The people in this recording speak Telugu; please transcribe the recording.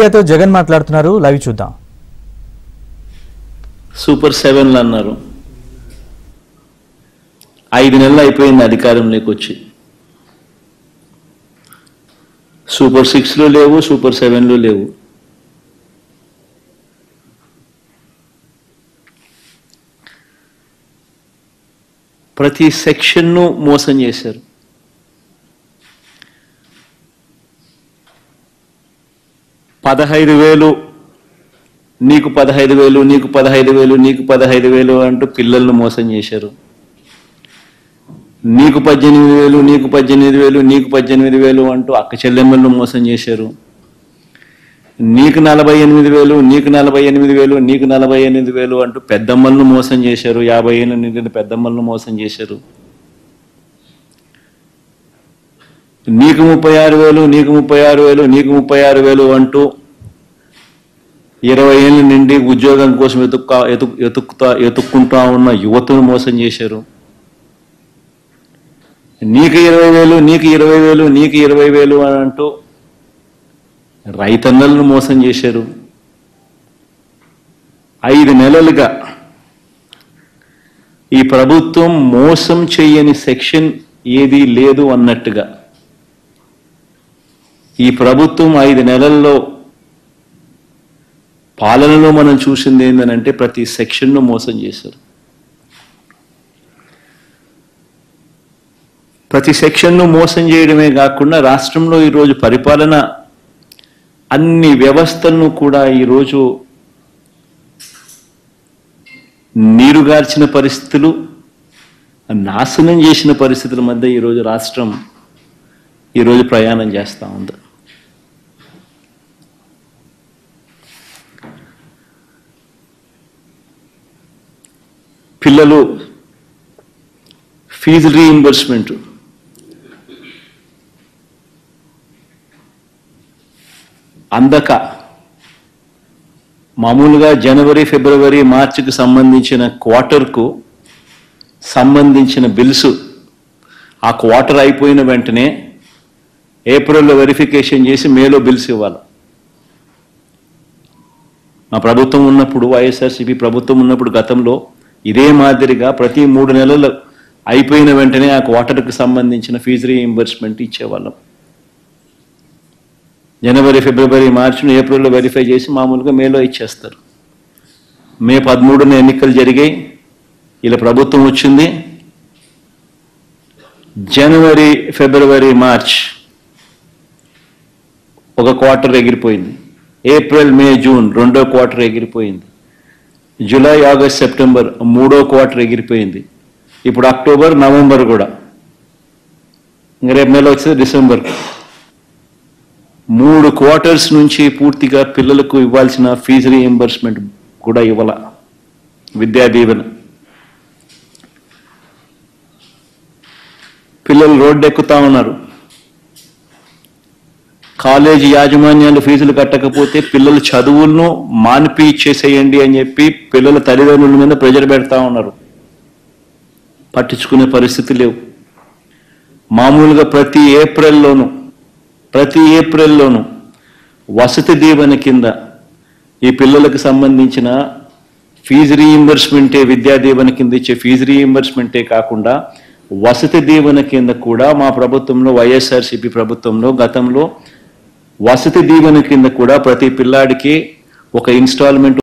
మీడియాతో జగన్ మాట్లాడుతున్నారు లైవ్ చూద్దాం సూపర్ సెవెన్లు అన్నారు ఐదు నెలలు అయిపోయింది అధికారంలోకి వచ్చి సూపర్ సిక్స్లు లేవు సూపర్ సెవెన్లు లేవు ప్రతి సెక్షన్ను మోసం చేశారు పదహైదు వేలు నీకు పదహైదు వేలు నీకు పదహైదు వేలు నీకు పదహైదు వేలు అంటూ పిల్లలను మోసం చేశారు నీకు పద్దెనిమిది వేలు నీకు పద్దెనిమిది వేలు నీకు పద్దెనిమిది వేలు అంటూ అక్క చెల్లెమ్మలను మోసం చేశారు నీకు నలభై ఎనిమిది వేలు నీకు నలభై ఎనిమిది వేలు నీకు నలభై ఎనిమిది వేలు అంటూ పెద్దమ్మలను మోసం చేశారు యాభై ఏళ్ళు నిండిన పెద్దమ్మలను మోసం చేశారు నీకు ముప్పై ఆరు వేలు నీకు ముప్పై ఆరు వేలు నీకు ముప్పై ఆరు వేలు అంటూ ఇరవై ఏళ్ళ నుండి ఉద్యోగం కోసం ఎతుక్క ఎతు ఎతుకుతా ఎతుక్కుంటా ఉన్న యువతను మోసం చేశారు నీకు ఇరవై వేలు నీకు ఇరవై వేలు నీకు ఇరవై వేలు అని అంటూ రైతన్నలను మోసం చేశారు ఐదు నెలలుగా ఈ ప్రభుత్వం మోసం చేయని సెక్షన్ ఏదీ లేదు అన్నట్టుగా ఈ ప్రభుత్వం ఐదు నెలల్లో పాలనలో మనం చూసింది ఏంటంటే ప్రతి సెక్షన్ను మోసం చేశారు ప్రతి సెక్షన్ను మోసం చేయడమే కాకుండా రాష్ట్రంలో ఈరోజు పరిపాలన అన్ని వ్యవస్థలను కూడా ఈరోజు నీరుగార్చిన పరిస్థితులు నాశనం చేసిన పరిస్థితుల మధ్య ఈరోజు రాష్ట్రం ఈరోజు ప్రయాణం చేస్తూ ఉంది పిల్లలు ఫీజు రీఇంబర్స్మెంట్ అందక మామూలుగా జనవరి ఫిబ్రవరి మార్చికి సంబంధించిన క్వార్టర్కు సంబంధించిన బిల్స్ ఆ క్వార్టర్ అయిపోయిన వెంటనే ఏప్రిల్లో వెరిఫికేషన్ చేసి మేలో బిల్స్ ఇవ్వాలి మా ప్రభుత్వం ఉన్నప్పుడు వైఎస్ఆర్సీపీ ప్రభుత్వం ఉన్నప్పుడు గతంలో ఇదే మాదిరిగా ప్రతి మూడు నెలలు అయిపోయిన వెంటనే ఆ క్వార్టర్కి సంబంధించిన ఫీజు రీఇంబర్స్మెంట్ ఇచ్చేవాళ్ళం జనవరి ఫిబ్రవరి మార్చి ఏప్రిల్లో వెరిఫై చేసి మామూలుగా మేలో ఇచ్చేస్తారు మే పదమూడున ఎన్నికలు జరిగాయి ఇలా ప్రభుత్వం వచ్చింది జనవరి ఫిబ్రవరి మార్చ్ ఒక క్వార్టర్ ఎగిరిపోయింది ఏప్రిల్ మే జూన్ రెండో క్వార్టర్ ఎగిరిపోయింది జూలై ఆగస్ట్ సెప్టెంబర్ మూడో క్వార్టర్ ఎగిరిపోయింది ఇప్పుడు అక్టోబర్ నవంబర్ కూడా ఇంక రేపు నెల వచ్చేది డిసెంబర్ మూడు క్వార్టర్స్ నుంచి పూర్తిగా పిల్లలకు ఇవ్వాల్సిన ఫీజు రీఎంబర్స్మెంట్ కూడా ఇవ్వాల విద్యా దీవెన పిల్లలు రోడ్డు ఎక్కుతా ఉన్నారు కాలేజీ యాజమాన్యాలు ఫీజులు కట్టకపోతే పిల్లల చదువులను మానిపి ఇచ్చేసేయండి అని చెప్పి పిల్లల తల్లిదండ్రుల మీద ప్రెజర్ పెడతా ఉన్నారు పట్టించుకునే పరిస్థితి లేవు మామూలుగా ప్రతి ఏప్రిల్లోనూ ప్రతి ఏప్రిల్లోనూ వసతి దీవెన కింద ఈ పిల్లలకు సంబంధించిన ఫీజు రీయింబర్స్మెంటే విద్యా దీవెన కింద ఇచ్చే ఫీజు రీయింబర్స్మెంటే కాకుండా వసతి దీవెన కింద కూడా మా ప్రభుత్వంలో వైఎస్ఆర్సీపీ ప్రభుత్వంలో గతంలో వసతి దీవెన కింద కూడా ప్రతి పిల్లాడికి ఒక ఇన్స్టాల్మెంట్